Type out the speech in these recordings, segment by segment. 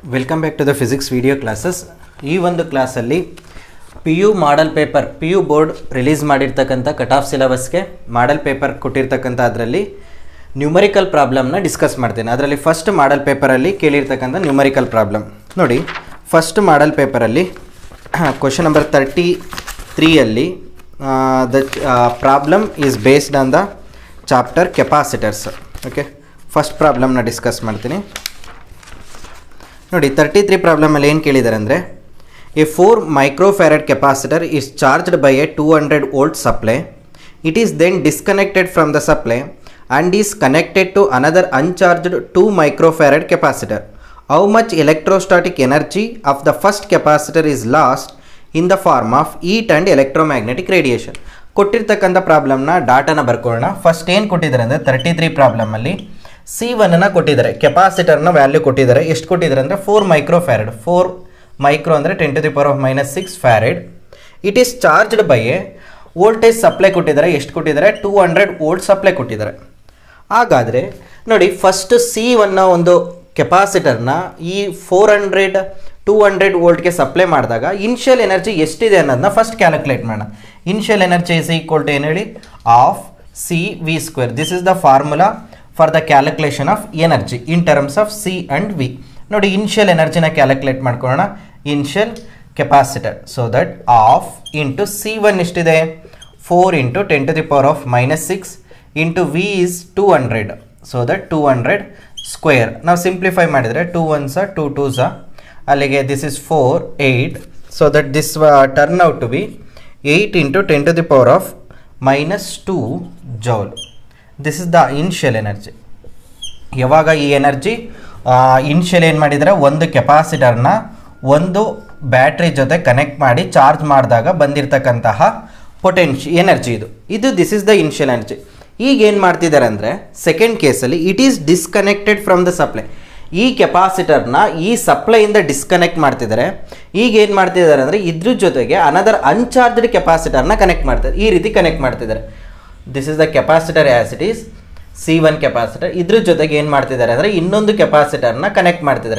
Welcome back to the physics video classes ಈ ಒಂದು ಕ್ಲಾಸಲ್ಲಿ P U model paper P U board release ಮಾಡಿರ್ತಕ್ಕಂಥ cut off ಸಿಲೆಬಸ್ಗೆ model paper ಕೊಟ್ಟಿರ್ತಕ್ಕಂಥ ಅದರಲ್ಲಿ ನ್ಯೂಮರಿಕಲ್ ಪ್ರಾಬ್ಲಮ್ನ ಡಿಸ್ಕಸ್ ಮಾಡ್ತೇನೆ ಅದರಲ್ಲಿ ಫಸ್ಟ್ ಮಾಡಲ್ ಪೇಪರಲ್ಲಿ ಕೇಳಿರ್ತಕ್ಕಂಥ ನ್ಯೂಮರಿಕಲ್ ಪ್ರಾಬ್ಲಮ್ ನೋಡಿ ಫಸ್ಟ್ ಮಾಡಲ್ ಪೇಪರಲ್ಲಿ ಕ್ವಶನ್ ನಂಬರ್ ತರ್ಟಿ ತ್ರೀಯಲ್ಲಿ the problem is based on the chapter capacitors okay first ಪ್ರಾಬ್ಲಮ್ನ ಡಿಸ್ಕಸ್ ಮಾಡ್ತೀನಿ ನೋಡಿ ತರ್ಟಿ ತ್ರೀ ಪ್ರಾಬ್ಲಮಲ್ಲಿ ಏನು ಕೇಳಿದ್ದಾರೆ ಅಂದರೆ a four microfarad capacitor is charged by a two hundred volt supply it is then disconnected from the supply and is connected to another uncharged two microfarad capacitor how much electrostatic energy of the first capacitor is lost in the form of heat and electromagnetic radiation ಕೊಟ್ಟಿರ್ತಕ್ಕಂಥ ಪ್ರಾಬ್ಲಮ್ನ ಡಾಟಾನ ಬರ್ಕೊಳ್ಳೋಣ first ಏನು ಕೊಟ್ಟಿದ್ದಾರೆ ಅಂದರೆ thirty three ಪ್ರಾಬ್ಲಮಲ್ಲಿ C ಒನ್ನ ಕೊಟ್ಟಿದ್ದಾರೆ ಕೆಪಾಸಿಟರ್ನ ವ್ಯಾಲ್ಯೂ ಕೊಟ್ಟಿದ್ದಾರೆ ಎಷ್ಟು ಕೊಟ್ಟಿದ್ದಾರೆ ಅಂದರೆ four micro farad four micro ಅಂದರೆ ten to the power of minus six farad it is charged by a voltage supply ಕೊಟ್ಟಿದ್ದಾರೆ ಎಷ್ಟು ಕೊಟ್ಟಿದ್ದಾರೆ ಟೂ ಹಂಡ್ರೆಡ್ ವೋಲ್ಟ್ ಸಪ್ಲೈ ಕೊಟ್ಟಿದ್ದಾರೆ ಹಾಗಾದರೆ ನೋಡಿ ಫಸ್ಟ್ ಸಿ ಒನ್ನ ಒಂದು ಕೆಪಾಸಿಟರ್ನ ಈ ಫೋರ್ ಹಂಡ್ರೆಡ್ ಟೂ ಹಂಡ್ರೆಡ್ ವೋಲ್ಟ್ಗೆ ಸಪ್ಲೈ ಮಾಡಿದಾಗ ಇನ್ಷಿಯಲ್ ಎನರ್ಜಿ ಎಷ್ಟಿದೆ ಅನ್ನೋದನ್ನ ಫಸ್ಟ್ ಕ್ಯಾಲ್ಕುಲೇಟ್ ಮಾಡೋಣ initial energy is equal to ಏನು ಹೇಳಿ half C V square this is the formula for the calculation of energy in terms of C and V ನೋಡಿ initial ಎನರ್ಜಿನ calculate ಮಾಡ್ಕೊಳ್ಳೋಣ initial capacitor so that half into C one ಎಷ್ಟಿದೆ four into ten to the power of minus six into V is two hundred so that two hundred square ನಾವು simplify ಮಾಡಿದರೆ two ones two twos ಅಲ್ಲಿಗೆ this is four eight so that this turn out to be eight into ten to the power of minus two joule this is the initial energy ಯಾವಾಗ ಈ energy initial ಏನು ಮಾಡಿದರೆ ಒಂದು ಕೆಪಾಸಿಟರ್ನ ಒಂದು battery ಜೊತೆ connect ಮಾಡಿ ಚಾರ್ಜ್ ಮಾಡಿದಾಗ ಬಂದಿರತಕ್ಕಂತಹ ಪೊಟೆನ್ಶಿ ಎನರ್ಜಿ ಇದು ಇದು this is the initial energy ಈಗ ಏನು ಮಾಡ್ತಿದ್ದಾರೆ ಅಂದರೆ ಸೆಕೆಂಡ್ ಕೇಸಲ್ಲಿ it is disconnected from the supply ಈ ಕೆಪಾಸಿಟರ್ನ ಈ ಸಪ್ಲೈಯಿಂದ ಡಿಸ್ಕನೆಕ್ಟ್ ಮಾಡ್ತಿದ್ದಾರೆ ಈಗ ಏನು ಮಾಡ್ತಿದ್ದಾರೆ ಅಂದರೆ ಇದ್ರ ಜೊತೆಗೆ ಅನದರ್ ಅನ್ಚಾರ್ಜ್ಡ್ ಕೆಪಾಸಿಟರ್ನ ಕನೆಕ್ಟ್ ಮಾಡ್ತಾರೆ ಈ ರೀತಿ ಕನೆಕ್ಟ್ ಮಾಡ್ತಿದ್ದಾರೆ this is the capacitor as it is C one capacitor ಇದ್ರ ಜೊತೆಗೆ ಏನು ಮಾಡ್ತಿದ್ದಾರೆ ಅಂದರೆ ಇನ್ನೊಂದು ಕೆಪಾಸಿಟರ್ನ ಕನೆಕ್ಟ್ ಮಾಡ್ತಿದ್ದಾರೆ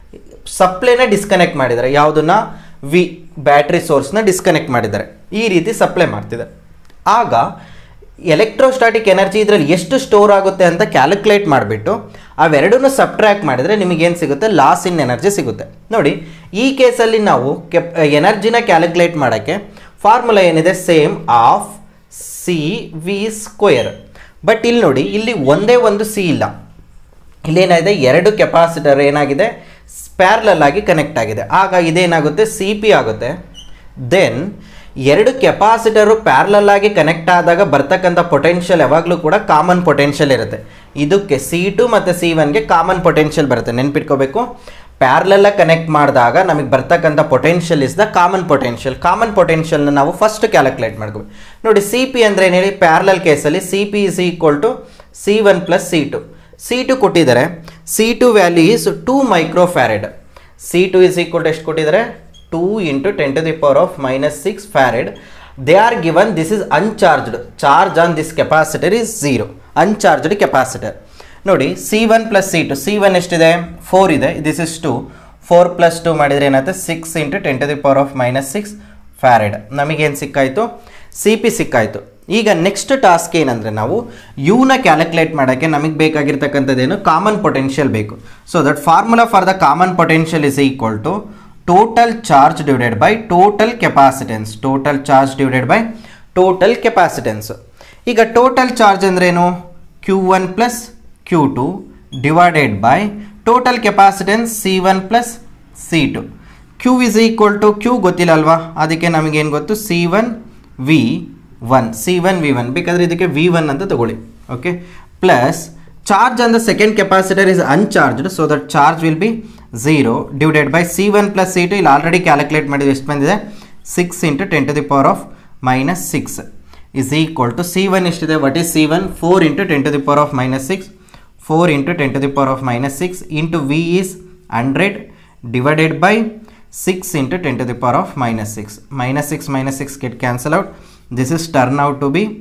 ಸಪ್ಲೈನ ಡಿಸ್ಕನೆಕ್ಟ್ ಮಾಡಿದ್ದಾರೆ ಯಾವುದನ್ನ ವಿ ಬ್ಯಾಟ್ರಿ ಸೋರ್ಸ್ನ ಡಿಸ್ಕನೆಕ್ಟ್ ಮಾಡಿದ್ದಾರೆ ಈ ರೀತಿ ಸಪ್ಲೈ ಮಾಡ್ತಿದ್ದಾರೆ ಆಗ ಎಲೆಕ್ಟ್ರೋಸ್ಟಾಟಿಕ್ ಎನರ್ಜಿ ಇದರಲ್ಲಿ ಎಷ್ಟು ಸ್ಟೋರ್ ಆಗುತ್ತೆ ಅಂತ ಕ್ಯಾಲ್ಕುಲೇಟ್ ಮಾಡಿಬಿಟ್ಟು ಅವೆರಡನ್ನೂ ಸಬ್ಟ್ರ್ಯಾಕ್ಟ್ ಮಾಡಿದರೆ ನಿಮಗೇನು ಸಿಗುತ್ತೆ ಲಾಸ್ ಇನ್ ಎನರ್ಜಿ ಸಿಗುತ್ತೆ ನೋಡಿ ಈ ಕೇಸಲ್ಲಿ ನಾವು ಕೆಪ್ ಎನರ್ಜಿನ ಕ್ಯಾಲ್ಕುಲೇಟ್ ಮಾಡೋಕ್ಕೆ ಫಾರ್ಮುಲಾ ಏನಿದೆ same half C V square but ಇಲ್ಲಿ ನೋಡಿ ಇಲ್ಲಿ ಒಂದೇ ಒಂದು ಸಿ ಇಲ್ಲ ಇಲ್ಲೇನಾಗಿದೆ ಎರಡು ಕೆಪಾಸಿಟರ್ ಏನಾಗಿದೆ ಪ್ಯಾರ್ಲಲ್ ಆಗಿ ಕನೆಕ್ಟ್ ಆಗಿದೆ ಆಗ ಇದೇನಾಗುತ್ತೆ ಸಿ ಪಿ ಆಗುತ್ತೆ ದೆನ್ ಎರಡು ಕೆಪಾಸಿಟರು ಪ್ಯಾರ್ಲಲ್ ಆಗಿ ಕನೆಕ್ಟ್ ಆದಾಗ ಬರ್ತಕ್ಕಂಥ ಪೊಟೆನ್ಷಿಯಲ್ ಯಾವಾಗಲೂ ಕೂಡ ಕಾಮನ್ ಪೊಟೆನ್ಷಿಯಲ್ ಇರುತ್ತೆ ಇದಕ್ಕೆ ಸಿ ಟು ಮತ್ತು ಸಿ ಒನ್ಗೆ ಕಾಮನ್ ಪೊಟೆನ್ಷಿಯಲ್ ಬರುತ್ತೆ ನೆನ್ಪಿಟ್ಕೋಬೇಕು ಪ್ಯಾರ್ಲೆಲ್ಲ ಕನೆಕ್ಟ್ ಮಾಡಿದಾಗ ನಮಗೆ ಬರ್ತಕ್ಕಂಥ potential is the common potential common ಪೊಟೆನ್ಷಿಯಲ್ನ ನಾವು ಫಸ್ಟ್ ಕ್ಯಾಲ್ಕುಲೇಟ್ ಮಾಡ್ಕೋಬೇಕು ನೋಡಿ ಸಿ ಪಿ ಅಂದರೆ ಏನು ಹೇಳಿ ಪ್ಯಾರ್ಲಲ್ ಕೇಸಲ್ಲಿ C P is equal to C one plus C two C two ಕೊಟ್ಟಿದ್ದಾರೆ C two value is two micro farad C two is equal to ಎಷ್ಟು ಕೊಟ್ಟಿದ್ದಾರೆ two into ten to the power of minus six farad they are given this is uncharged charge on this capacitor is zero uncharged capacitor ನೋಡಿ C one plus C two C one ಎಷ್ಟಿದೆ four ಇದೆ this is two four plus two ಮಾಡಿದರೆ ಏನಾಗುತ್ತೆ six into ten to the power of minus six farad ನಮಗೇನು ಸಿಕ್ಕಾಯಿತು C P ಸಿಕ್ಕಾಯಿತು ಈಗ next task ಏನಂದರೆ ನಾವು ಯುನ ಕ್ಯಾಲ್ಕುಲೇಟ್ ಮಾಡೋಕ್ಕೆ ನಮಗೆ ಬೇಕಾಗಿರ್ತಕ್ಕಂಥದ್ದೇನು ಕಾಮನ್ ಪೊಟೆನ್ಷಿಯಲ್ ಬೇಕು so that formula for the common potential is equal to total charge divided by total capacitance total charge divided by total capacitance ಈಗ ಟೋಟಲ್ ಚಾರ್ಜ್ ಅಂದ್ರೇನು Q one plus Q two divided by total capacitance C one plus C two Q is equal to Q ಗೊತ್ತಿಲ್ಲ ಅಲ್ವಾ ಅದಕ್ಕೆ ನಮಗೇನು ಗೊತ್ತು C one V one C one V one ಬೇಕಾದರೆ ಇದಕ್ಕೆ V one ಅಂತ ತಗೊಳ್ಳಿ okay plus charge on the second capacitor is uncharged so that charge will be zero divided by C one plus C two ಇಲ್ಲಿ already calculate ಮಾಡಿದ್ರೆ ಎಷ್ಟು ಬಂದಿದೆ six into ten to the power of minus six is equal to C one ಎಷ್ಟಿದೆ what is C one four into ten to the power of minus six four into ten to the power of minus six into V is hundred divided by six into ten to the power of minus six minus six minus six get cancel out this is turn out to be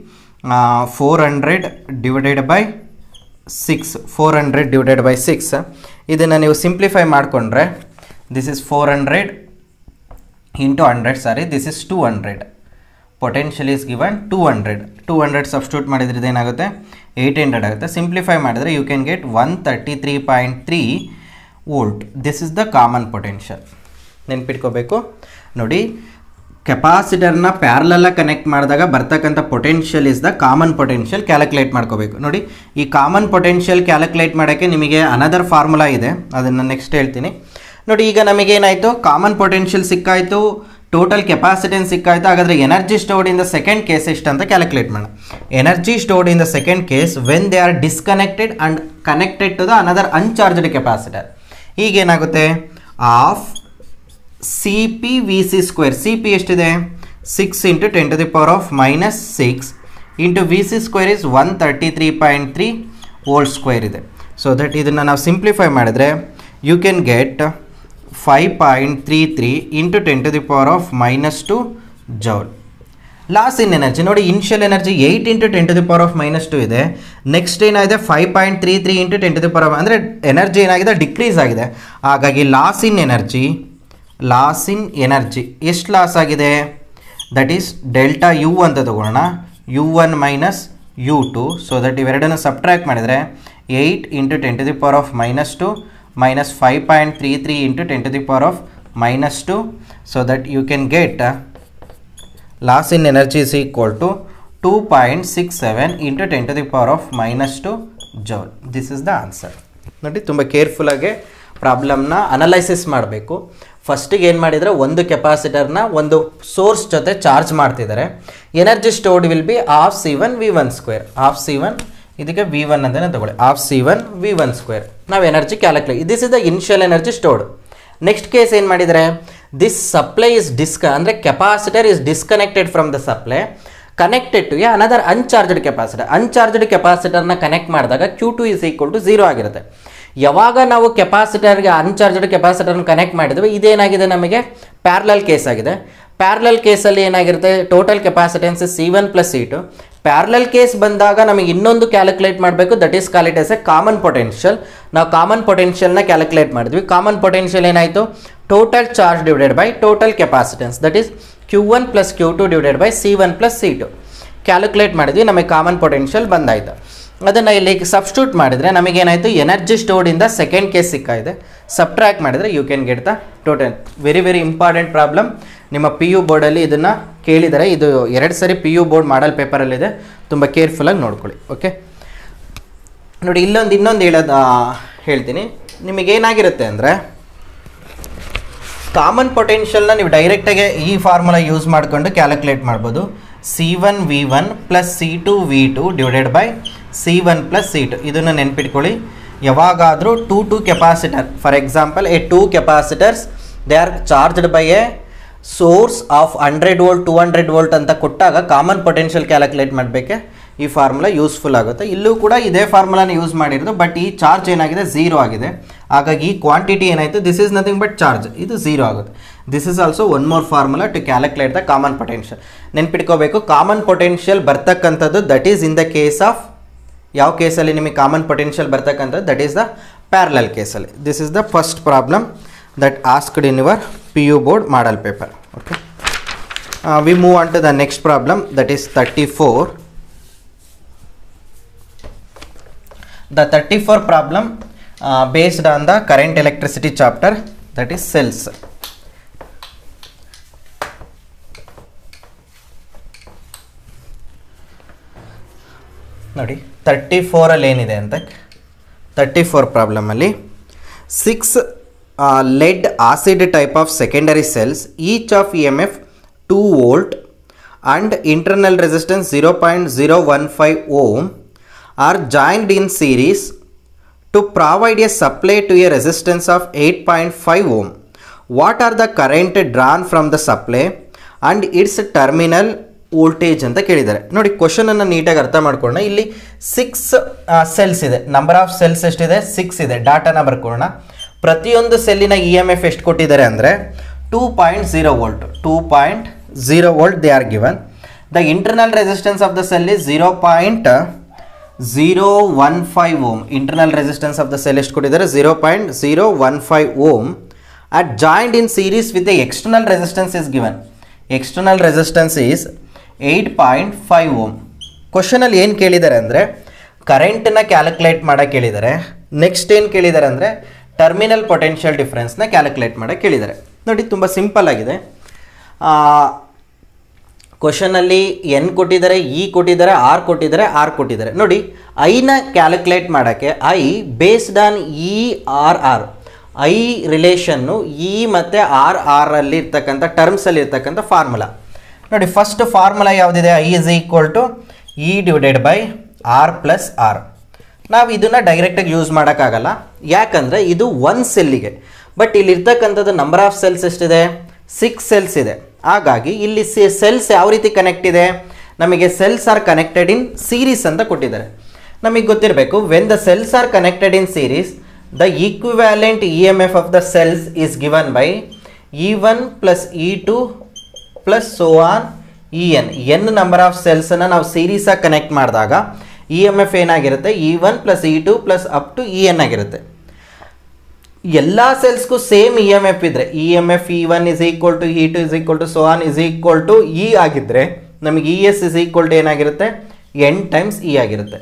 four hundred divided by six four hundred divided by six ಇದನ್ನು ನೀವು simplify ಮಾಡಿಕೊಂಡ್ರೆ this is four hundred into hundred sorry this is two hundred potential is given two hundred two hundred substitute ಮಾಡಿದ್ರೆ ಏನಾಗುತ್ತೆ eight hundred ಆಗುತ್ತೆ simplify ಮಾಡಿದ್ರೆ you can get one thirty three point three volt this is the common potential ನೆನ್ಪಿಟ್ಕೋಬೇಕು ನೋಡಿ ಕೆಪಾಸಿಟರ್ನ ಪ್ಯಾರಲಲ್ಲ connect ಮಾಡಿದಾಗ ಬರ್ತಕ್ಕಂಥ potential is the common potential calculate ಮಾಡ್ಕೋಬೇಕು ನೋಡಿ ಈ ಕಾಮನ್ ಪೊಟೆನ್ಷಿಯಲ್ ಕ್ಯಾಲ್ಕುಲೇಟ್ ಮಾಡೋಕ್ಕೆ ನಿಮಗೆ ಅನದರ್ ಫಾರ್ಮುಲಾ ಇದೆ ಅದನ್ನು ನೆಕ್ಸ್ಟ್ ಹೇಳ್ತೀನಿ ನೋಡಿ ಈಗ ನಮಗೇನಾಯಿತು ಕಾಮನ್ ಪೊಟೆನ್ಷಿಯಲ್ ಸಿಕ್ಕಾಯಿತು ಟೋಟಲ್ ಕೆಪಾಸಿಟೆನ್ಸ್ ಸಿಕ್ಕಾಯಿತು ಹಾಗಾದರೆ energy stored in the second case ಎಷ್ಟು ಅಂತ ಕ್ಯಾಲ್ಕುಲೇಟ್ ಮಾಡೋಣ energy stored in the second case when they are disconnected and connected to the another uncharged capacitor ಈಗೇನಾಗುತ್ತೆ half C P V C square C P ಎಷ್ಟಿದೆ six into ten to the power of minus six into V C square is one thirty three point three volt square ಇದೆ so that ಇದನ್ನು ನಾವು simplify ಮಾಡಿದ್ರೆ you can get five point three three into ten to the power of minus two joule loss in energy ನೋಡಿ initial energy eight into ten to the power of minus two ಇದೆ next ಏನಾಗಿದೆ five point three three into ten to the power of ಅಂದರೆ energy ಏನಾಗಿದೆ decrease ಆಗಿದೆ ಹಾಗಾಗಿ loss in energy loss in energy ಎಷ್ಟು loss ಆಗಿದೆ that is delta you ಅಂತ ತಗೊಳ್ಳೋಣ U one minus U two so that ಇವೆರಡನ್ನು ಸಬ್ಟ್ರ್ಯಾಕ್ಟ್ ಮಾಡಿದರೆ eight into ten to the power of minus two minus five point three three into ten to the power of minus two so that you can get loss in energy is equal to two point six seven into ten to the power of minus two joule this is the answer ನೋಡಿ ತುಂಬ ಕೇರ್ಫುಲ್ಲಾಗಿ ಪ್ರಾಬ್ಲಮ್ನ analysis ಮಾಡಬೇಕು ಫಸ್ಟಿಗೆ ಏನು ಮಾಡಿದರೆ ಒಂದು ಕೆಪಾಸಿಟರ್ನ ಒಂದು source ಜೊತೆ ಚಾರ್ಜ್ ಮಾಡ್ತಿದ್ದಾರೆ energy stored will be half C one V one square half C one ಇದಕ್ಕೆ ವಿ ಒನ್ ಅಂತಲೇ ತಗೊಳ್ಳಿ half C one V one square ನಾವು energy calculate this is the initial energy stored next case ಏನು ಮಾಡಿದರೆ this supply is ಡಿಸ್ಕ ಅಂದರೆ capacitor is disconnected from the supply connected to another uncharged capacitor uncharged ಕೆಪಾಸಿಟರ್ನ connect ಮಾಡಿದಾಗ Q two is equal to zero ಆಗಿರುತ್ತೆ ಯಾವಾಗ ನಾವು ಕೆಪಾಸಿಟರ್ಗೆ uncharged ಕೆಪಾಸಿಟರ್ನ ಕನೆಕ್ಟ್ ಮಾಡಿದ್ವಿ ಇದೇನಾಗಿದೆ ನಮಗೆ ಪ್ಯಾರ್ಲಲ್ ಕೇಸ್ ಆಗಿದೆ ಪ್ಯಾರ್ಲಲ್ ಕೇಸಲ್ಲಿ ಏನಾಗಿರುತ್ತೆ total capacitance C one plus C two parallel case ಬಂದಾಗ ನಮಗೆ ಇನ್ನೊಂದು ಕ್ಯಾಲ್ಕುಲೇಟ್ ಮಾಡಬೇಕು that is call it as a common potential ನಾವು ಕಾಮನ್ ಪೊಟೆನ್ಷಿಯಲ್ನ ಕ್ಯಾಲ್ಕುಲೇಟ್ ಮಾಡಿದ್ವಿ ಕಾಮನ್ ಪೊಟೆನ್ಷಿಯಲ್ ಏನಾಯಿತು total charge divided by total capacitance that is Q one plus Q two divided by C one plus C two calculate ಮಾಡಿದ್ವಿ ನಮಗೆ common potential ಬಂದಾಯಿತು ಅದನ್ನು ಇಲ್ಲಿ substitute ಮಾಡಿದರೆ ನಮಗೇನಾಯಿತು ಎನರ್ಜಿ ಸ್ಟೋರ್ಡಿಂದ ಸೆಕೆಂಡ್ ಕೇಸ್ ಸಿಕ್ಕಾಯಿದೆ ಸಬ್ಟ್ರ್ಯಾಕ್ಟ್ ಮಾಡಿದರೆ you can get the total very very important problem ನಿಮ್ಮ ಪಿ ಯು ಬೋರ್ಡಲ್ಲಿ ಇದನ್ನು ಕೇಳಿದರೆ ಇದು ಎರಡು ಸರಿ ಪಿ ಯು ಬೋರ್ಡ್ ಮಾಡಲ್ ಪೇಪರಲ್ಲಿದೆ ತುಂಬ ಕೇರ್ಫುಲ್ಲಾಗಿ ನೋಡ್ಕೊಳ್ಳಿ ಓಕೆ ನೋಡಿ ಇಲ್ಲೊಂದು ಇನ್ನೊಂದು ಹೇಳೋದು ಆ, ಹೇಳ್ತೀನಿ ನಿಮಗೇನಾಗಿರುತ್ತೆ ಅಂದರೆ ಕಾಮನ್ ಪೊಟೆನ್ಷಿಯಲ್ನ ನೀವು ಡೈರೆಕ್ಟಾಗಿ ಈ ಫಾರ್ಮುಲಾ ಯೂಸ್ ಮಾಡಿಕೊಂಡು ಕ್ಯಾಲ್ಕುಲೇಟ್ ಮಾಡ್ಬೋದು C one V one plus C two V two divided by C one plus C two ಇದನ್ನು ನೆನ್ಪಿಟ್ಕೊಳ್ಳಿ ಯಾವಾಗಾದರೂ two two capacitor for example a two capacitors they are charged by a source of hundred volt two hundred volt ಅಂತ ಕೊಟ್ಟಾಗ common potential calculate ಮಾಡಬೇಕೆ ಈ formula useful ಆಗುತ್ತೆ ಇಲ್ಲೂ ಕೂಡ ಇದೇ ಫಾರ್ಮುಲಾನ ಯೂಸ್ ಮಾಡಿರೋದು ಬಟ್ ಈ ಚಾರ್ಜ್ ಏನಾಗಿದೆ ಝೀರೋ ಆಗಿದೆ ಹಾಗಾಗಿ ಈ ಕ್ವಾಂಟಿಟಿ ಏನಾಯಿತು this is nothing but charge ಇದು ಝೀರೋ ಆಗುತ್ತೆ this is also one more formula to calculate the common potential ನೆನ್ಪಿಟ್ಕೋಬೇಕು ಕಾಮನ್ ಪೊಟೆನ್ಷಿಯಲ್ ಬರ್ತಕ್ಕಂಥದ್ದು that is in the case of ಯಾವ ಕೇಸಲ್ಲಿ ನಿಮಗೆ ಕಾಮನ್ ಪೊಟೆನ್ಷಿಯಲ್ ಬರ್ತಕ್ಕಂಥದ್ದು ದಟ್ ಈಸ್ ದ ಪ್ಯಾರಲಲ್ ಕೇಸಲ್ಲಿ this is the first problem that asked in your P U board model paper okay we move on to the next problem that is thirty four The 34 problem uh, based on the current electricity chapter that is cells. ನೋಡಿ thirty ಫೋರಲ್ಲಿ ಏನಿದೆ ಅಂತ thirty four ಪ್ರಾಬ್ಲಮಲ್ಲಿ six lead acid type of secondary cells each of E M F two volt and internal resistance zero point zero one five ohm are joined in series to provide a supply to a resistance of 8.5 ohm. What are the current drawn from the supply and its terminal voltage ಅಂತ ಕೇಳಿದ್ದಾರೆ ನೋಡಿ ಕ್ವಶನನ್ನು ನೀಟಾಗಿ ಅರ್ಥ ಮಾಡ್ಕೊಳ್ಳೋಣ ಇಲ್ಲಿ six cells ಇದೆ number of cells ಎಷ್ಟಿದೆ ಸಿಕ್ಸ್ ಇದೆ ಡಾಟಾನ ಬರ್ಕೊಳ್ಳೋಣ ಪ್ರತಿಯೊಂದು ಸೆಲ್ಲಿನ ಇ ಎಮ್ ಎಫ್ ಎಷ್ಟು ಕೊಟ್ಟಿದ್ದಾರೆ ಅಂದರೆ two point zero volt two point zero volt they are given the internal resistance of the cell is zero point zero one five ohm internal resistance of the cell ಎಷ್ಟು ಕೊಟ್ಟಿದ್ದಾರೆ zero point zero one five ohm are joined in series with the external resistance is given. External resistance is 8.5 ohm. ಕ್ವಶನಲ್ಲಿ ಏನು ಕೇಳಿದ್ದಾರೆ ಅಂದರೆ ಕರೆಂಟನ್ನ calculate ಮಾಡಕ್ಕೆ ಕೇಳಿದ್ದಾರೆ next ಏನು ಕೇಳಿದ್ದಾರೆ ಅಂದರೆ ಟರ್ಮಿನಲ್ ಪೊಟೆನ್ಷಿಯಲ್ ಡಿಫ್ರೆನ್ಸ್ನ ಕ್ಯಾಲ್ಕುಲೇಟ್ ಮಾಡಕ್ಕೆ ಕೇಳಿದ್ದಾರೆ ನೋಡಿ ತುಂಬ ಸಿಂಪಲ್ ಆಗಿದೆ ಕ್ವಶನಲ್ಲಿ ಎನ್ ಕೊಟ್ಟಿದ್ದಾರೆ ಇ ಕೊಟ್ಟಿದ್ದಾರೆ ಆರ್ ಕೊಟ್ಟಿದ್ದಾರೆ ಆರ್ ಕೊಟ್ಟಿದ್ದಾರೆ ನೋಡಿ ಐನ ಕ್ಯಾಲ್ಕುಲೇಟ್ ಮಾಡೋಕ್ಕೆ I based on E R R I ರಿಲೇಷನ್ನು ಇ ಮತ್ತು ಆರ್ ಆರ್ ಅಲ್ಲಿ ಇರ್ತಕ್ಕಂಥ ಟರ್ಮ್ಸಲ್ಲಿ ಇರ್ತಕ್ಕಂಥ ಫಾರ್ಮುಲಾ ನೋಡಿ ಫಸ್ಟ್ ಫಾರ್ಮುಲಾ ಯಾವುದಿದೆ I is equal to E divided by R plus R ನಾವು ಇದನ್ನು ಡೈರೆಕ್ಟಾಗಿ ಯೂಸ್ ಮಾಡೋಕ್ಕಾಗಲ್ಲ ಯಾಕಂದರೆ ಇದು ಒನ್ ಸೆಲ್ಲಿಗೆ ಬಟ್ ಇಲ್ಲಿ ಇರ್ತಕ್ಕಂಥದ್ದು ನಂಬರ್ ಆಫ್ ಸೆಲ್ಸ್ ಎಷ್ಟಿದೆ ಸಿಕ್ಸ್ ಸೆಲ್ಸ್ ಇದೆ ಹಾಗಾಗಿ ಇಲ್ಲಿ ಸೆಲ್ಸ್ ಯಾವ ರೀತಿ ಕನೆಕ್ಟ್ ಇದೆ ನಮಗೆ cells are connected in series ಅಂತ ಕೊಟ್ಟಿದ್ದಾರೆ ನಮಗೆ ಗೊತ್ತಿರಬೇಕು when the cells are connected in series the equivalent E M F of the cells is given by E one plus E two plus so on E N N number of ಸೆಲ್ಸನ್ನು ನಾವು ಸೀರೀಸಾಗಿ connect ಮಾಡಿದಾಗ E M F ಏನಾಗಿರುತ್ತೆ E one plus E two plus up to E N ಆಗಿರುತ್ತೆ ಎಲ್ಲ ಸೆಲ್ಸ್ಗೂ same E M F ಇದ್ರೆ E M F E one is equal to E two is equal to so on is equal to E ಆಗಿದ್ದರೆ ನಮಗೆ E S is equal to ಏನಾಗಿರುತ್ತೆ N times E ಆಗಿರುತ್ತೆ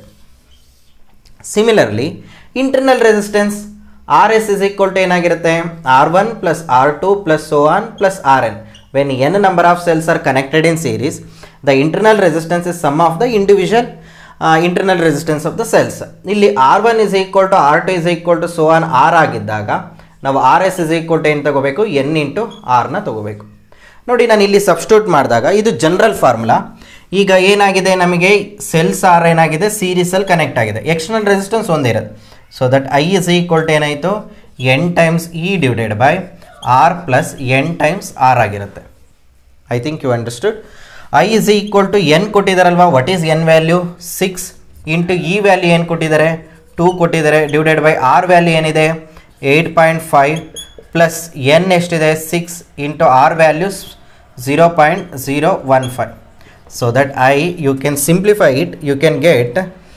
similarly internal resistance R S is equal to ಏನಾಗಿರುತ್ತೆ R one plus R two plus so on plus R N when N number of cells are connected in series the internal resistance is sum of the individual internal resistance of the cells ಇಲ್ಲಿ R one is equal to R two is equal to so on R ಆಗಿದ್ದಾಗ ನಾವು R S is equal to ಏನು ತಗೋಬೇಕು N into ಆರ್ನ ತಗೋಬೇಕು ನೋಡಿ ನಾನು ಇಲ್ಲಿ ಸಬ್ಸ್ಟ್ಯೂಟ್ ಮಾಡಿದಾಗ ಇದು ಜನರಲ್ ಫಾರ್ಮುಲಾ ಈಗ ಏನಾಗಿದೆ ನಮಗೆ ಸೆಲ್ಸ್ ಆರ್ ಏನಾಗಿದೆ ಸೀರೀಸಲ್ಲಿ ಕನೆಕ್ಟ್ ಆಗಿದೆ ಎಕ್ಸ್ಟರ್ನಲ್ ರೆಸಿಸ್ಟೆನ್ಸ್ ಒಂದೇ ಇರೋದು so that I is equal to ಏನಾಯಿತು N times E divided by R plus N times R ಆಗಿರುತ್ತೆ I think you understood I is equal to N ಕೊಟ್ಟಿದ್ದಾರಲ್ವಾ what is N value six into E value ಏನು ಕೊಟ್ಟಿದ್ದಾರೆ two ಕೊಟ್ಟಿದ್ದಾರೆ divided by R value ಏನಿದೆ eight point five plus N ಎಷ್ಟಿದೆ six into R values zero point zero one five so that I you can simplify it you can get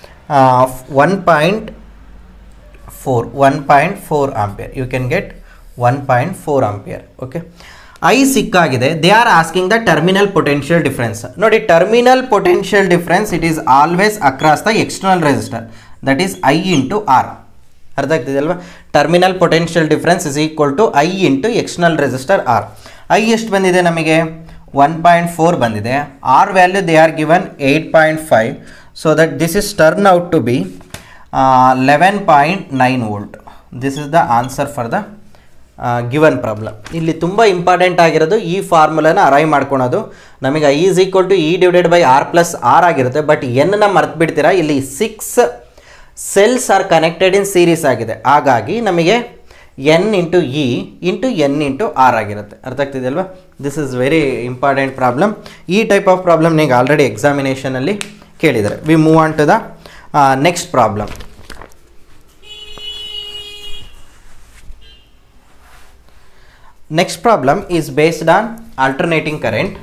one point four one point four ampere you can get one point four ampere okay I ಸಿಕ್ಕಾಗಿದೆ they are asking the terminal potential difference ನೋಡಿ terminal potential difference it is always across the external resistor that is I into R ಅರ್ಥ ಆಗ್ತಿದೆ ಅಲ್ವಾ terminal potential difference is equal to I into external resistor R I ಎಷ್ಟು ಬಂದಿದೆ ನಮಗೆ one point four ಬಂದಿದೆ R value they are given eight point five so that this is turn out to be eleven point nine volt this is the answer for the given problem ಇಲ್ಲಿ ತುಂಬ important ಆಗಿರೋದು ಈ ಫಾರ್ಮುಲಾನ arrive ಮಾಡ್ಕೊಳೋದು ನಮಗೆ I is equal to E divided by R plus R ಆಗಿರುತ್ತೆ but ಎನ್ನ ಮರ್ತು ಬಿಡ್ತೀರಾ ಇಲ್ಲಿ six cells are connected in series ಆಗಿದೆ ಹಾಗಾಗಿ ನಮಗೆ N into E into N into R ಆಗಿರುತ್ತೆ ಅರ್ಥ ಆಗ್ತಿದೆ ಅಲ್ವಾ this is very important problem ಈ ಟೈಪ್ ಆಫ್ ಪ್ರಾಬ್ಲಮ್ ನೀವು ಆಲ್ರೆಡಿ ಎಕ್ಸಾಮಿನೇಷನಲ್ಲಿ ಕೇಳಿದ್ದಾರೆ we move on to the next problem Next problem is based on alternating current.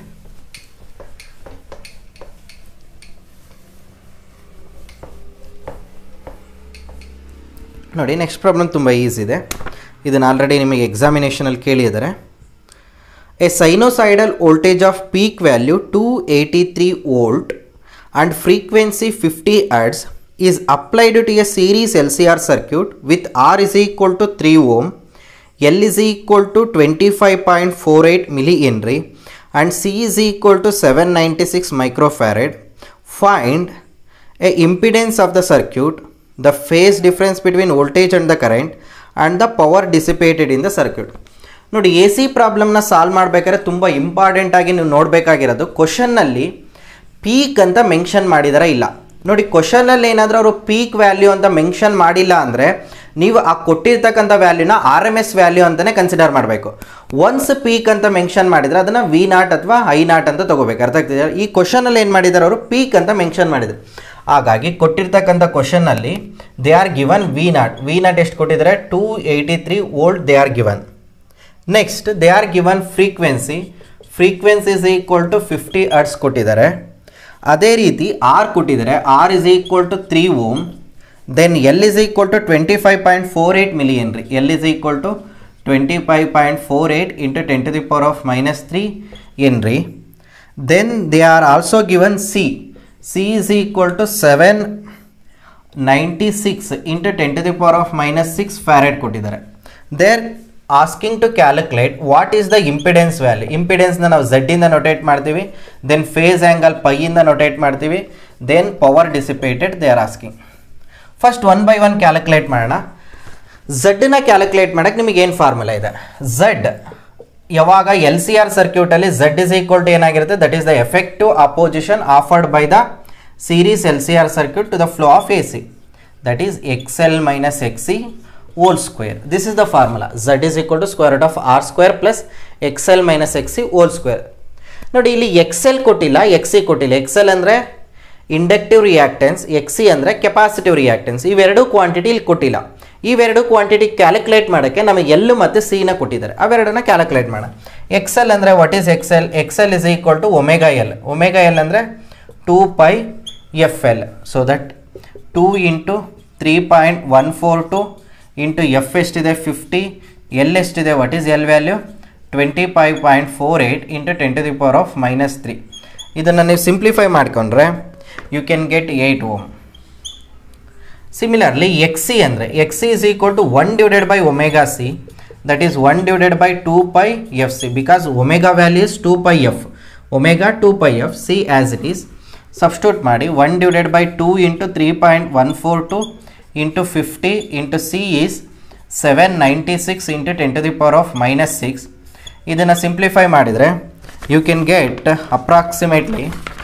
ನೋಡಿ ನೆಕ್ಸ್ಟ್ ಪ್ರಾಬ್ಲಮ್ ತುಂಬ ಈಸಿ ಇದೆ ಇದನ್ನು ಆಲ್ರೆಡಿ ನಿಮಗೆ ಎಕ್ಸಾಮಿನೇಷನಲ್ಲಿ ಕೇಳಿದ್ದಾರೆ a sinusoidal voltage of peak value two eighty three volt and frequency fifty hertz is applied to a series L C R circuit with R is equal to three ohm L is equal to 25.48 millihenry and C is equal to 796 microfarad. Find a impedance of the circuit, the phase difference between voltage and the current and the power dissipated in the circuit. ನೋಡಿ A C ಪ್ರಾಬ್ಲಮ್ನ solve ಮಾಡಬೇಕಾದ್ರೆ ತುಂಬ ಇಂಪಾರ್ಟೆಂಟಾಗಿ ನೀವು ನೋಡಬೇಕಾಗಿರೋದು ಕ್ವಶನ್ನಲ್ಲಿ peak ಅಂತ mention ಮಾಡಿದಾರ ಇಲ್ಲ ನೋಡಿ ಕ್ವಶನಲ್ಲಿ ಏನಾದರೂ ಅವರು ಪೀಕ್ ವ್ಯಾಲ್ಯೂ ಅಂತ ಮೆನ್ಷನ್ ಮಾಡಿಲ್ಲ ಅಂದರೆ ನೀವು ಆ ಕೊಟ್ಟಿರ್ತಕ್ಕಂಥ ವ್ಯಾಲ್ಯೂನ ಆರ್ ಎಮ್ ಎಸ್ ವ್ಯಾಲ್ಯೂ ಅಂತಲೇ ಕನ್ಸಿಡರ್ ಮಾಡಬೇಕು ಒನ್ಸ್ ಪೀಕ್ ಅಂತ ಮೆನ್ಷನ್ ಮಾಡಿದರೆ ಅದನ್ನು ವಿ ನಾಟ್ ಅಥವಾ ಐ ನಾಟ್ ಅಂತ ತಗೋಬೇಕು ಅರ್ಥ ಆಗ್ತಿದೆ ಈ ಕ್ವಶನಲ್ಲಿ ಏನು ಮಾಡಿದ್ದಾರೆ ಅವರು ಪೀಕ್ ಅಂತ ಮೆನ್ಷನ್ ಮಾಡಿದ್ರು ಹಾಗಾಗಿ ಕೊಟ್ಟಿರ್ತಕ್ಕಂಥ ಕ್ವಶನ್ನಲ್ಲಿ they are given V naught V naught ಎಷ್ಟು ಕೊಟ್ಟಿದ್ದಾರೆ two eighty three volt they are given next they are given frequency frequency is equal to fifty hertz ಕೊಟ್ಟಿದ್ದಾರೆ ಅದೇ ರೀತಿ ಆರ್ ಕೊಟ್ಟಿದ್ದಾರೆ R is equal to three ohm then L is equal to twenty five point four eight millihenry L is equal to twenty five point four eight into ten to the power of minus three henry then they are also given C C is equal to seven ninety six into ten to the power of minus six farad ಕೊಟ್ಟಿದ್ದಾರೆ they're asking to calculate what is the impedance value ಇಂಪಿಡೆನ್ಸ್ನ ನಾವು ಝಡ್ಡಿಂದ notate ಮಾಡ್ತೀವಿ then phase angle ಪೈಯಿಂದ notate ಮಾಡ್ತೀವಿ then power dissipated they are asking first one by one calculate ಮಾಡೋಣ ಝಡ್ನ calculate ಮಾಡೋಕ್ಕೆ ನಿಮಗೆ ಏನು ಫಾರ್ಮುಲಾ ಇದೆ ಝಡ್ ಯಾವಾಗ ಎಲ್ ಸಿ ಆರ್ ಸರ್ಕ್ಯೂಟಲ್ಲಿ ಝಡ್ ಇಸ್ ಈಕ್ವಲ್ ಟು ಏನಾಗಿರುತ್ತೆ that is the effective opposition offered by the series L C R circuit to the flow of A C that is X L minus X C whole square this is the formula Z is equal to square root of R square plus X L minus X C whole square ನೋಡಿ ಇಲ್ಲಿ X L ಕೊಟ್ಟಿಲ್ಲ X C ಕೊಟ್ಟಿಲ್ಲ X L ಅಂದರೆ inductive reactance X C ಅಂದರೆ capacitive reactance ಇವೆರಡು quantity ಇಲ್ಲಿ ಕೊಟ್ಟಿಲ್ಲ ಇವೆರಡು ಕ್ವಾಂಟಿಟಿ ಕ್ಯಾಲ್ಕುಲೇಟ್ ಮಾಡೋಕ್ಕೆ ನಮಗೆ ಎಲ್ಲು ಮತ್ತು ಸಿನ ಕೊಟ್ಟಿದ್ದಾರೆ ಅವೆರಡನ್ನ ಕ್ಯಾಲ್ಕುಲೇಟ್ ಮಾಡೋಣ ಎಕ್ಸ್ ಎಲ್ ಅಂದರೆ what is X L X L is equal to omega L omega L ಅಂದರೆ two pi F L so that two into three point one four two into F ಎಷ್ಟಿದೆ fifty L ಎಷ್ಟಿದೆ what is L value twenty five point four eight into ten to the power of minus three ಇದನ್ನು ನೀವು simplify ಮಾಡ್ಕೊಂಡ್ರೆ you can get eight ohm similarly X C ಅಂದರೆ X C is equal to one divided by omega C that is one divided by two pi F C because omega value is two pi F omega two pi F C as it is substitute ಮಾಡಿ one divided by two into three point one four two into fifty into C is seven ninety six into ten to the power of minus six ಇದನ್ನು simplify ಮಾಡಿದರೆ you can get approximately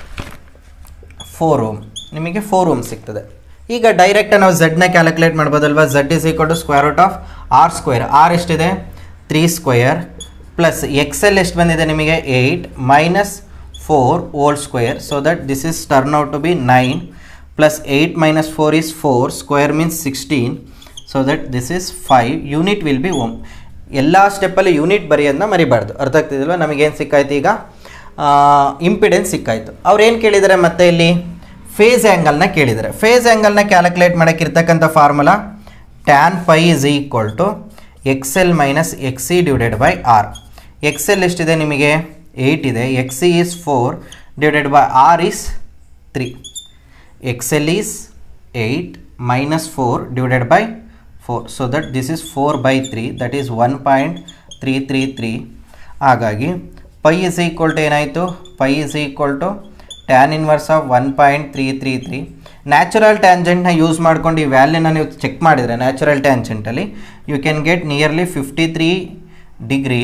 four ohm ನಿಮಗೆ four ohm ಸಿಗ್ತದೆ ಈಗ direct ನಾವು ಝಡ್ನ calculate ಮಾಡ್ಬೋದಲ್ವಾ Z is equal to square root of R square R ಎಷ್ಟಿದೆ three square plus X L ಎಷ್ಟು ಬಂದಿದೆ ನಿಮಗೆ eight minus four whole square so that this is turn out to be nine plus eight minus four is four square means sixteen so that this is five unit will be ohm ಎಲ್ಲ ಸ್ಟೆಪ್ಪಲ್ಲಿ unit ಬರೆಯೋದನ್ನ ಮರಿಬಾರ್ದು ಅರ್ಥ ಆಗ್ತಿದಿಲ್ವ ನಮಗೇನು ಸಿಕ್ಕಾಯ್ತು ಈಗ impedance ಸಿಕ್ಕಾಯ್ತು ಅವ್ರು ಏನು ಕೇಳಿದ್ದಾರೆ ಮತ್ತೆ ಇಲ್ಲಿ ಫೇಸ್ ಆ್ಯಂಗಲ್ನ ಕೇಳಿದ್ದಾರೆ ಫೇಸ್ ಆ್ಯಂಗಲ್ನ ಕ್ಯಾಲ್ಕುಲೇಟ್ ಮಾಡೋಕ್ಕಿರ್ತಕ್ಕಂಥ formula tan phi is equal to X L minus X C divided by R X L ಎಷ್ಟಿದೆ ನಿಮಗೆ ಏಯ್ಟ್ ಇದೆ X C is four divided by R is three X L is eight minus four divided by four so that this is four by three that is one point three three three ಹಾಗಾಗಿ phi is equal to ಏನಾಯಿತು phi is equal to tan inverse of one point three three three natural ಟ್ಯಾಂಜೆಂಟ್ನ use ಮಾಡ್ಕೊಂಡು ಈ ವ್ಯಾಲ್ಯೂನ ನೀವು check ಮಾಡಿದರೆ natural ಟ್ಯಾಂಜೆಂಟಲ್ಲಿ you can get nearly fifty three degree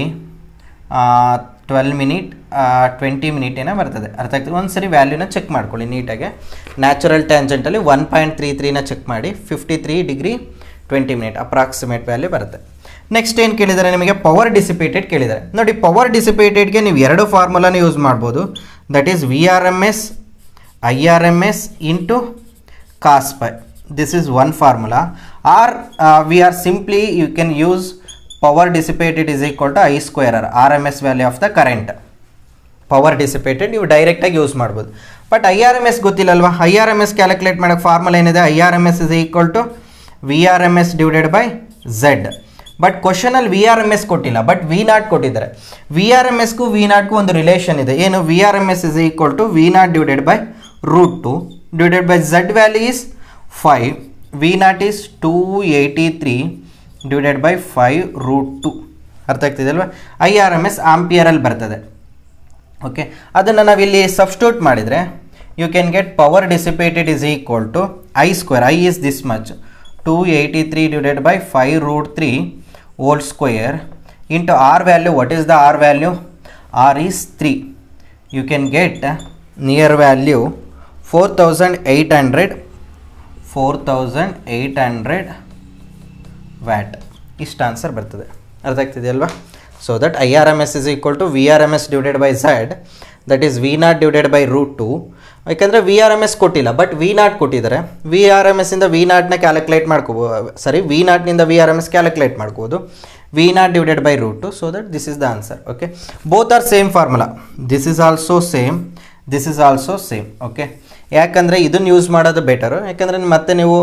twelve minute twenty minute ಏನೋ ಬರ್ತದೆ ಅರ್ಥ ಆಗ್ತದೆ ಒಂದು ಸರಿ ವ್ಯಾಲ್ಯೂನ ಚೆಕ್ ಮಾಡ್ಕೊಳ್ಳಿ ನೀಟಾಗಿ ನ್ಯಾಚುರಲ್ ಟ್ಯಾಂಜೆಂಟಲ್ಲಿ ಒನ್ ಪಾಯಿಂಟ್ ತ್ರೀ ತ್ರೀನ ಚೆಕ್ ಮಾಡಿ fifty three degree twenty minute approximate value ಬರುತ್ತೆ ನೆಕ್ಸ್ಟ್ ಏನು ಕೇಳಿದ್ದಾರೆ ನಿಮಗೆ ಪವರ್ ಡಿಸಿಪೇಟೆಡ್ ಕೇಳಿದ್ದಾರೆ ನೋಡಿ ಪವರ್ ಡಿಸಿಪೇಟೆಡ್ಗೆ ನೀವು ಎರಡು ಫಾರ್ಮುಲಾನ ಯೂಸ್ ಮಾಡ್ಬೋದು that is V R M S I R M S into cos phi this is one formula or V R simply you can use power dissipated is equal to I square R R M S value of the current power dissipated ನೀವು ಡೈರೆಕ್ಟಾಗಿ use ಮಾಡ್ಬೋದು but I R M S ಗೊತ್ತಿಲ್ಲಲ್ವಾ I R M S calculate ಮಾಡೋಕ್ಕೆ formula ಏನಿದೆ I R M S is equal to V R M S divided by Z but ಕ್ವಶನಲ್ಲಿ V R M S ಕೊಟ್ಟಿಲ್ಲ but V naught ಕೊಟ್ಟಿದ್ದಾರೆ V R M ಎಸ್ಗೂ ವಿ ನಾಟ್ಗೂ ಒಂದು relation ಇದೆ ಏನು V R M S is equal to V naught divided by root two divided by Z value is five V naught is two eighty three divided by five root two ಅರ್ಥ ಆಗ್ತಿದೆ ಅಲ್ವಾ I R M S ಆಂಪಿಯರಲ್ಲಿ ಬರ್ತದೆ okay ಅದನ್ನು ನಾವಿಲ್ಲಿ substitute ಮಾಡಿದರೆ you can get power dissipated is equal to I square I is this much two eighty three divided by five root three whole square into R value what is the R value R is three you can get near value four thousand eight hundred four thousand eight hundred watt ಇಷ್ಟು answer ಬರ್ತದೆ ಅರ್ಥ ಆಗ್ತಿದೆಯಲ್ವಾ so that I R M S is equal to V R M S divided by Z that is V naught divided by root two ಯಾಕಂದರೆ V R M S ಕೊಟ್ಟಿಲ್ಲ but V naught ಕೊಟ್ಟಿದ್ದಾರೆ V R M ಎಸ್ಸಿಂದ V ನಾಟ್ನ calculate ಮಾಡ್ಕೋಬೋದು ಸರಿ V ನಾಟ್ನಿಂದ V R M S calculate ಮಾಡ್ಕೋಬೋದು V naught divided by root two so that this is the answer okay both are same formula this is also same this is also same okay ಯಾಕಂದರೆ ಇದನ್ನು use ಮಾಡೋದು better ಯಾಕಂದರೆ ಮತ್ತೆ ನೀವು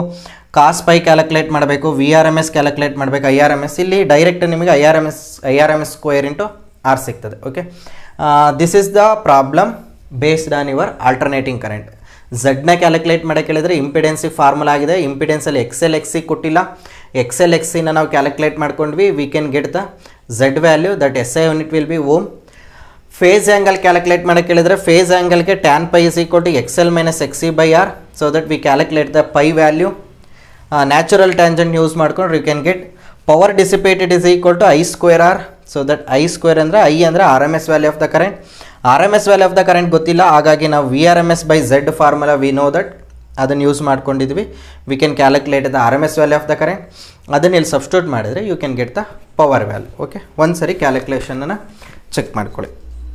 cos phi calculate ಮಾಡಬೇಕು V R M S calculate ಮಾಡಬೇಕು I R M S ಇಲ್ಲಿ direct ನಿಮಗೆ I R M S I R M S square into R ಸಿಗ್ತದೆ okay this is the problem based on your alternating current ಝಡ್ನ calculate ಮಾಡಕ್ಕೆ ಹೇಳಿದ್ರೆ ಇಂಪಿಡೆನ್ಸಿಗೆ formula ಆಗಿದೆ ಇಂಪಿಡೆನ್ಸಲ್ಲಿ Excel ಎಕ್ಸಿ ಕೊಟ್ಟಿಲ್ಲ Excel ಎಕ್ಸಿನ ನಾವು ಕ್ಯಾಲ್ಕುಲೇಟ್ ಮಾಡ್ಕೊಂಡ್ವಿ we can get the Z value that S I unit will be ohm phase angle calculate ಮಾಡಕ್ಕೆ ಹೇಳಿದ್ರೆ phase ಆ್ಯಂಗಲ್ಗೆ tan phi is equal to X L minus X C by R so that we calculate the phi value natural tangent use ಮಾಡ್ಕೊಂಡ್ರೆ you can get power dissipated is equal to I square R so that I square ಅಂದರೆ I ಅಂದರೆ R M S value of the current R M S value of the current ಗೊತ್ತಿಲ್ಲ ಹಾಗಾಗಿ ನಾವು V R M S by Z formula we know that ಅದನ್ನು use ಮಾಡ್ಕೊಂಡಿದ್ವಿ we can calculate the R M S value of the current ಅದನ್ನು ಇಲ್ಲಿ substitute ಮಾಡಿದರೆ you can get the power value okay ಒಂದು ಸರಿ ಕ್ಯಾಲ್ಕುಲೇಷನನ್ನು ಚೆಕ್ ಮಾಡ್ಕೊಳ್ಳಿ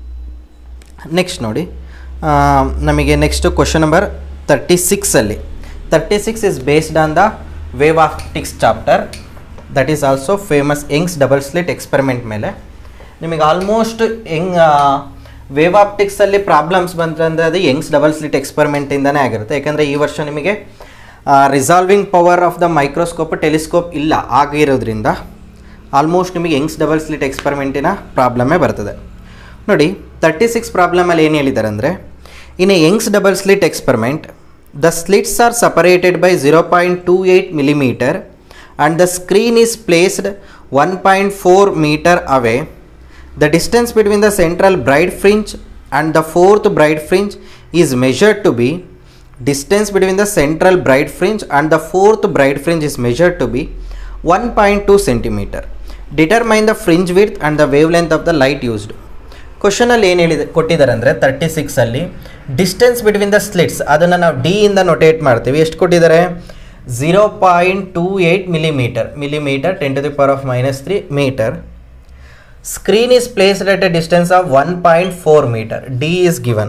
next ನೋಡಿ ಆ, ನಮಗೆ ನೆಕ್ಸ್ಟು ಕ್ವಶನ್ ನಂಬರ್ ತರ್ಟಿ ಸಿಕ್ಸಲ್ಲಿ thirty six is based on the wave optics chapter that is also famous Young's double slit experiment ಮೇಲೆ ನಿಮಗೆ ಆಲ್ಮೋಸ್ಟ್ ಹೆಂಗ್ ವೇವ್ ಆಪ್ಟಿಕ್ಸಲ್ಲಿ ಪ್ರಾಬ್ಲಮ್ಸ್ ಬಂತಂದರೆ ಅದು ಯಂಗ್ಸ್ ಡಬಲ್ ಸ್ಲಿಟ್ ಎಕ್ಸ್ಪೆರಿಮೆಂಟಿಂದನೇ ಆಗಿರುತ್ತೆ ಯಾಕಂದರೆ ಈ ವರ್ಷ ನಿಮಗೆ resolving power of the microscope telescope ಇಲ್ಲ ಆಗಿರೋದ್ರಿಂದ ಆಲ್ಮೋಸ್ಟ್ ನಿಮಗೆ ಯಂಗ್ಸ್ ಡಬಲ್ ಸ್ಲಿಟ್ ಎಕ್ಸ್ಪೆರಿಮೆಂಟಿನ ಪ್ರಾಬ್ಲಮೇ ಬರ್ತದೆ ನೋಡಿ ತರ್ಟಿ ಸಿಕ್ಸ್ ಪ್ರಾಬ್ಲಮಲ್ಲಿ ಏನು ಹೇಳಿದ್ದಾರೆ ಅಂದರೆ in a Young's double slit experiment the slits are separated by zero point two eight millimeter and the screen is placed one point four meter away The distance between the central bright fringe and the fourth bright fringe is measured to be distance between the central bright fringe and the fourth bright fringe is measured to be 1.2 centimeter. Determine the fringe width and the wavelength of the light used. ಕ್ವಶನಲ್ಲಿ ಏನು ಹೇಳಿದೆ ಕೊಟ್ಟಿದ್ದಾರೆ ಅಂದರೆ ತರ್ಟಿ ಸಿಕ್ಸಲ್ಲಿ distance between the slits ಅದನ್ನು ನಾವು D ಇಂದ ನೊಟೇಟ್ ಮಾಡ್ತೀವಿ ಎಷ್ಟು ಕೊಟ್ಟಿದ್ದಾರೆ zero point two eight millimeter millimeter ten to the power of minus three meter screen is placed at a distance of 1.4 meter d is given